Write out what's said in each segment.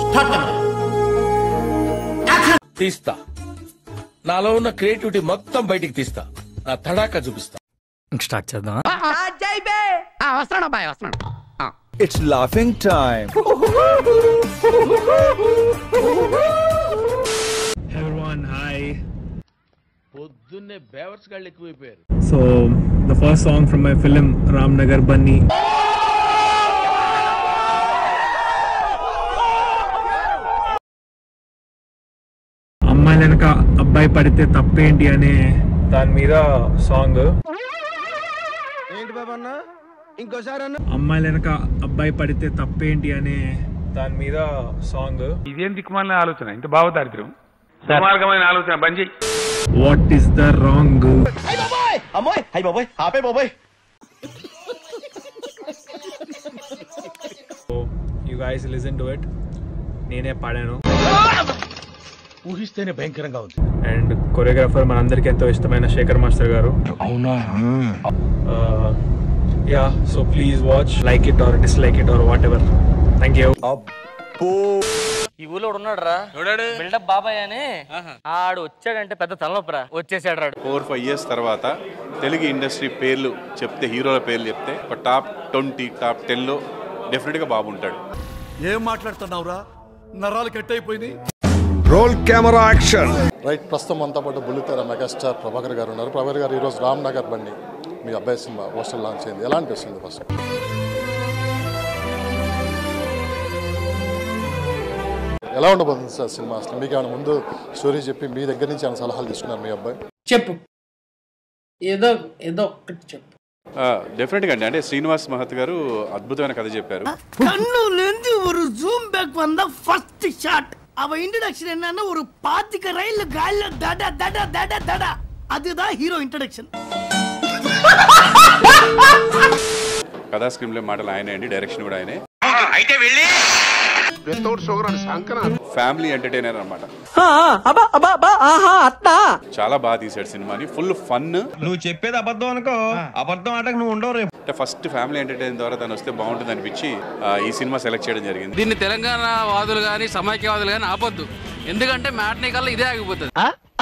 తీస్తా నాలో ఉన్న క్రియేటివిటీ మొత్తం బయటికి తీస్తా నా తడాక చూపిస్తా స్టార్ట్ చేద్దాం వస్తున్నాడు అబ్బాయి వస్తున్నాడు It's laughing time. everyone hi పొద్దున్నే బేవర్స్ గాళ్ళు ఎక్కువైపోయారు so the first song from my film ramnagar bunny అమ్మాయిల వెనక అబ్బాయి పడితే తప్పేంటి అనే దాని మీద సాంగ్ అమ్మాయిల వెనక అబ్బాయి పడితే తప్పేంటి అనే దాని మీద సాంగ్ ఇదేం దిక్కుమాలిన ఆలోచన ఇంత భావదారిద్ర్యం దుర్మార్గమైన ఆలోచన బంద్ చేయి వాట్ ఈస్ ద రాంగ్ అమ్మోయ్ హై బాబోయ్ ఆపే బాబోయ్ you guys listen to it నేనే పాడాను ఊహిస్తేనే భయంకరంగా ఉంది అండ్ కొరియోగ్రాఫర్ మనందరికీ ఎంతో ఇష్టమైన శేఖర్ మాస్టర్ గారు అవునా yeah so please watch like it or dislike it or whatever thank you ఈ ఊళ్ళో ఉన్నాడు రా బిల్డప్ బాబాయ్ అని ఆడు వచ్చాడంటే పెద్ద తలనొప్పరా వచ్చేసాడు రాడు ఫోర్ ఫైవ్ ఇయర్స్ తర్వాత తెలుగు ఇండస్ట్రీ పేర్లు చెప్తే హీరోల పేర్లు చెప్తే ఒక టాప్ ట్వంటీ టాప్ టెన్లో డెఫినెట్గా బాగుంటాడు ఏం మాట్లాడుతున్నావురా నరాలు కట్ అయిపోయింది రోల్ కెమెరా యాక్షన్ రైట్ ప్రస్తుతం మనతో పాటు బుల్లితెర మెగాస్టార్ ప్రభాకర్ గారు ఉన్నారు ప్రభాకర్ గారు ఈరోజు రామ్ నగర్ బండి మీ అబ్బాయి సినిమా పోస్టర్ లాంచ్ అయింది ఎలా అనిపిస్తుంది ఫస్ట్ ఎలా ఉండబోతుంది సార్ సినిమా అసలు మీకు ఏమైనా ముందు స్టోరీ చెప్పి మీ దగ్గర నుంచి ఏమైనా సలహాలు తీసుకున్నారు మీ అబ్బాయి చెప్పు ఏదో ఏదో ఒక్కటి చెప్పు డెఫినెట్గా అండి అంటే శ్రీనివాస్ మహత్ గారు అద్భుతమైన కథ చెప్పారు கண்ணுலேருந்து ஒரு ஜூம் பேக் வந்தா ஃபர்ஸ்ட் ஷாட் அவ இன்ட்ரடக்ஷன் என்னன்னா ஒரு பாத்திக்க ரயில்ல கால்ல தட தட தட தட அதுதான் ஹீரோ இன்ட்ரடக்ஷன் కథా స్క్రీన్లో మాటలు ఆయనే అండి డైరెక్షన్ కూడా ఆయనే అయితే వెళ్ళి ఫ్యామిలీ ఎంటర్టైనర్ అనమాట చాలా బాగా తీశాడు సినిమాని ఫుల్ ఫన్ నువ్వు చెప్పేది అబద్ధం అనుకో అబద్ధం ఆటకు నువ్వు ఉండవు రేపు అంటే ఫస్ట్ ఫ్యామిలీ ఎంటర్టైన్ ద్వారా తను వస్తే బాగుంటుంది అనిపించి ఆ, ఈ సినిమా సెలెక్ట్ చేయడం జరిగింది దీన్ని తెలంగాణ వాదులు కానీ సమైక్యవాదులు కానీ ఆపొద్దు ఎందుకంటే మ్యాట్నీ కల్లా ఇదే ఆగిపోతుంది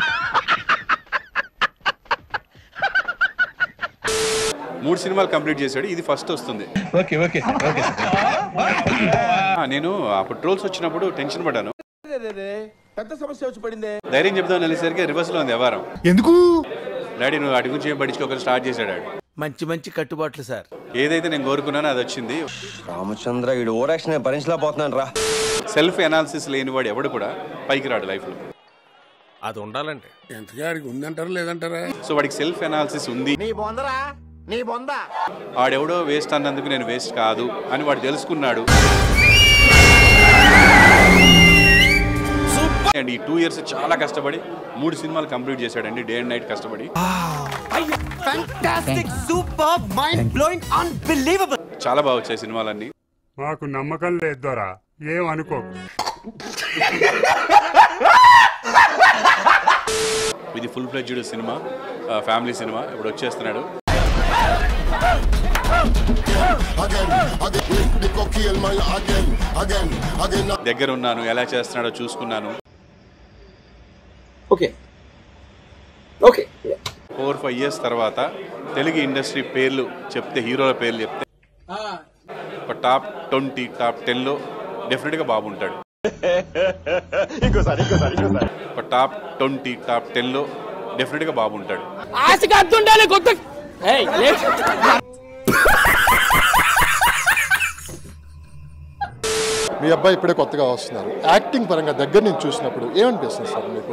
మూడు సినిమాలు కంప్లీట్ చేశాడు ఇది ఫస్ట్ వస్తుంది ఓకే ఓకే ఓకే ఆ, నేను అప్పుడు ట్రోల్స్ వచ్చినప్పుడు టెన్షన్ పడ్డాను పెద్ద సమస్య వచ్చి పడిందే ధైర్యం చెప్దాం అనేసరికి రివర్స్ లో ఉంది వ్యవహారం ఎందుకు డాడీ నువ్వు అటు గురించి ఏం పట్టించుకోకని స్టార్ట్ చేశాడు ఆడు. మంచి మంచి కట్టుబాట్లు సార్ ఏదైతే నేను కోరుకున్నానో అది వచ్చింది రామచంద్ర ఈ ఓవర్ యాక్షన్ భరించలేకపోతున్నాను రా సెల్ఫ్ అనాలిసిస్ లేనివాడు ఎవడు కూడా పైకి రాడు లైఫ్ లో అది ఉండాలంటే సో వాడికి సెల్ఫ్ అనాలిసిస్ ఉంది నీ బొందరా నీ బొంద వాడెవడో వేస్ట్ అన్నందుకు నేను వేస్ట్ కాదు అని వాడు తెలుసుకున్నాడు అండ్ ఈ టూ ఇయర్స్ చాలా కష్టపడి మూడు సినిమాలు కంప్లీట్ చేశాడండి డే అండ్ నైట్ కష్టపడి సూపర్ మైండ్ బ్లోయింగ్ అన్బిలీవబుల్ చాలా బాగా వచ్చాయి సినిమాలన్నీ మాకు నమ్మకం లేదు దొరా ఏం అనుకోకు ఇది ఫుల్ ఫ్లెడ్జ్డ్ సినిమా ఫ్యామిలీ సినిమా ఇప్పుడు వచ్చేస్తున్నాడు దగ్గర ఉన్నాను ఎలా చేస్తున్నాడో చూసుకున్నాను okay okay four five years తర్వాత తెలుగు ఇండస్ట్రీ పేర్లు చెప్తే హీరోల పేర్లు చెప్తే ఒక టాప్ ట్వంటీ టాప్ టెన్లో డెఫినెట్గా బాగుంటాడు ఒక టాప్ ట్వంటీ టాప్ టెన్లో డెఫినెట్గా బాగుంటాడు ఆశగా అద్దుండాలి కొత్త మీ అబ్బాయి ఇప్పుడే కొత్తగా వస్తున్నారు యాక్టింగ్ పరంగా దగ్గర నుంచి చూసినప్పుడు ఏమనిపిస్తుంది సార్ మీకు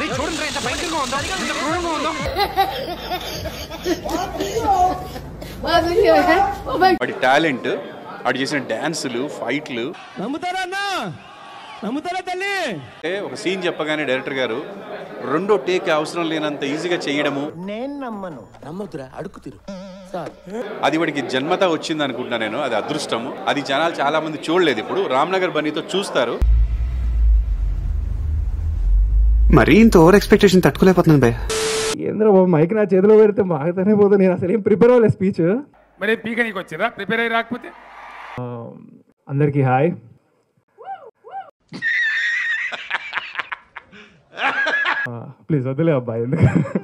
వాడి టాలెంట్ వాడు చేసిన డ్యాన్సులు ఫైట్లు నమ్ముతారా అన్న నమ్ముతారా తల్లి అంటే ఒక సీన్ చెప్పగానే డైరెక్టర్ గారు రెండో టేక్ అవసరం లేనంత ఈజీగా చేయడము నేను నమ్మను నమ్మొద్దురా అడుగు తిరు సార్ అది వాడికి జన్మత వచ్చింది అనుకుంటున్నా నేను అది అదృష్టము అది జనాలు చాలా మంది చూడలేదు ఇప్పుడు రామ్నగర్ బన్నీతో చూస్తారు మరీ ఇంత ఓవర్ ఎక్స్పెక్టేషన్ తట్టుకోలేకపోతున్నాను భయ ఏంద్ర బాబు మైక్ నా చేతిలో పెడితే బాగానే పోతుంది నేను అసలు ఏం ప్రిపేర్ అవ్వలేదు స్పీచ్ మరి పీక నీకు వచ్చిరా ప్రిపేర్ అయ్యి రాకపోతే అందరికీ హాయ్ ప్లీజ్ వదిలే అబ్బాయి ఎందుకు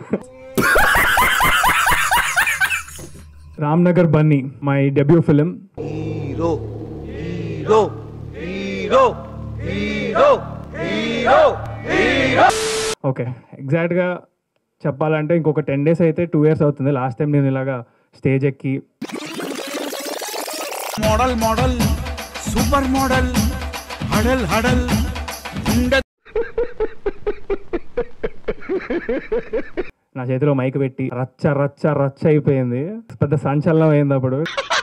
Ram Nagar Bunny my debut film hero hero hero hero hero hero okay ఎగ్జాక్ట్గా చెప్పాలంటే ఇంకొక టెన్ డేస్ అయితే టూ ఇయర్స్ అవుతుంది లాస్ట్ టైం నేను ఇలాగా స్టేజ్ ఎక్కి మోడల్ మోడల్ సూపర్ మోడల్ హడల్ హడల్ నా చేతిలో మైక్ పెట్టి రచ్చ రచ్చ రచ్చ అయిపోయింది పెద్ద సంచలనం అయింది అప్పుడు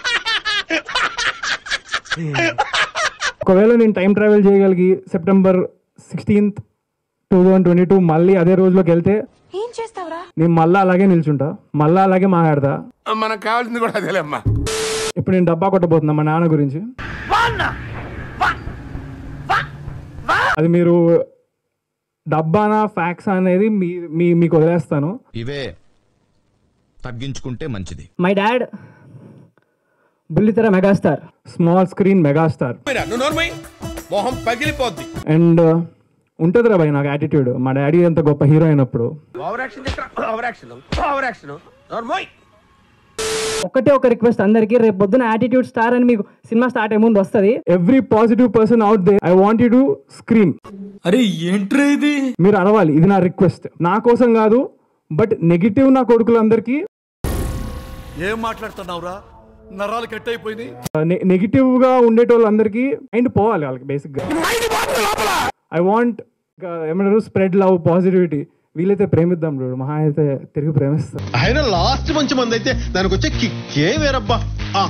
ఒకవేళ నేను టైం ట్రావెల్ చేయగలిగి September sixteenth two thousand twenty two మళ్ళీ అదే రోజులోకి వెళ్తే ఏం చేస్తావురా నేను మళ్ళీ అలాగే నిల్చుంటా మళ్ళీ అలాగే మాట్లాడతా మనకు కావాల్సింది కూడా అదేలేమ్మా ఇప్పుడు నేను డబ్బా కొట్టబోతున్నా మా నాన్న గురించి అది మీరు డబ్బానా ఫ్యాక్స్ అనేది మీ మీ మీకు వదిలేస్తాను ఇవే తగ్గించుకుంటే మంచిది మై డాడ్ బుల్లితెర మెగాస్టార్ స్మాల్ స్క్రీన్ మెగాస్టార్ నువ్వు నోర్మై మొహం పగిలిపోద్ది అండ్ ఉంటుంది రా భయ్ నాకు యాటిట్యూడ్ మా డాడీ ఎంత గొప్ప హీరో అయినప్పుడు over action over action over action నోర్మోయ్ ఒకటే ఒక రిక్వెస్ట్ అందరికి రేపు పొద్దున యాటిట్యూడ్ స్టార్ అని మీకు సినిమా స్టార్ట్ అయ్యే ముందు వస్తుంది every positive person out they I want to scream అరే ఏంట్రా ఇది మీరు అరవాలి ఇది నా రిక్వెస్ట్ నా కోసం కాదు బట్ నెగిటివ్ నా కొడుకులందరికీ ఏం మాట్లాడుతున్నావురా నరాలు కట్ అయిపోయింది నెగిటివ్ గా ఉండేటోళ్ళందరికీ మైండ్ పోవాలి వాళ్ళకి బేసిక్ గా ఐ వాంట్ ఏమంటారు స్ప్రెడ్ లవ్ పాజిటివిటీ వీలైతే ప్రేమిద్దాం చూడు మహా అయితే తిరిగి ప్రేమిస్తాం ఆయన లాస్ట్ మంచి మంది అయితే దానికి వచ్చే కిక్కే వేరబ్బా ఆ.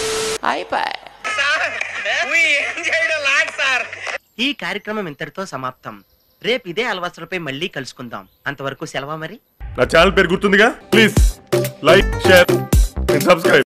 ఈ కార్యక్రమం ఇంతటితో సమాప్తం రేపు ఇదే అలవాసులపై మళ్ళీ కలుసుకుందాం అంతవరకు సెలవా మరి నా ఛానల్ పేరు గుర్తుందిగా please like share and subscribe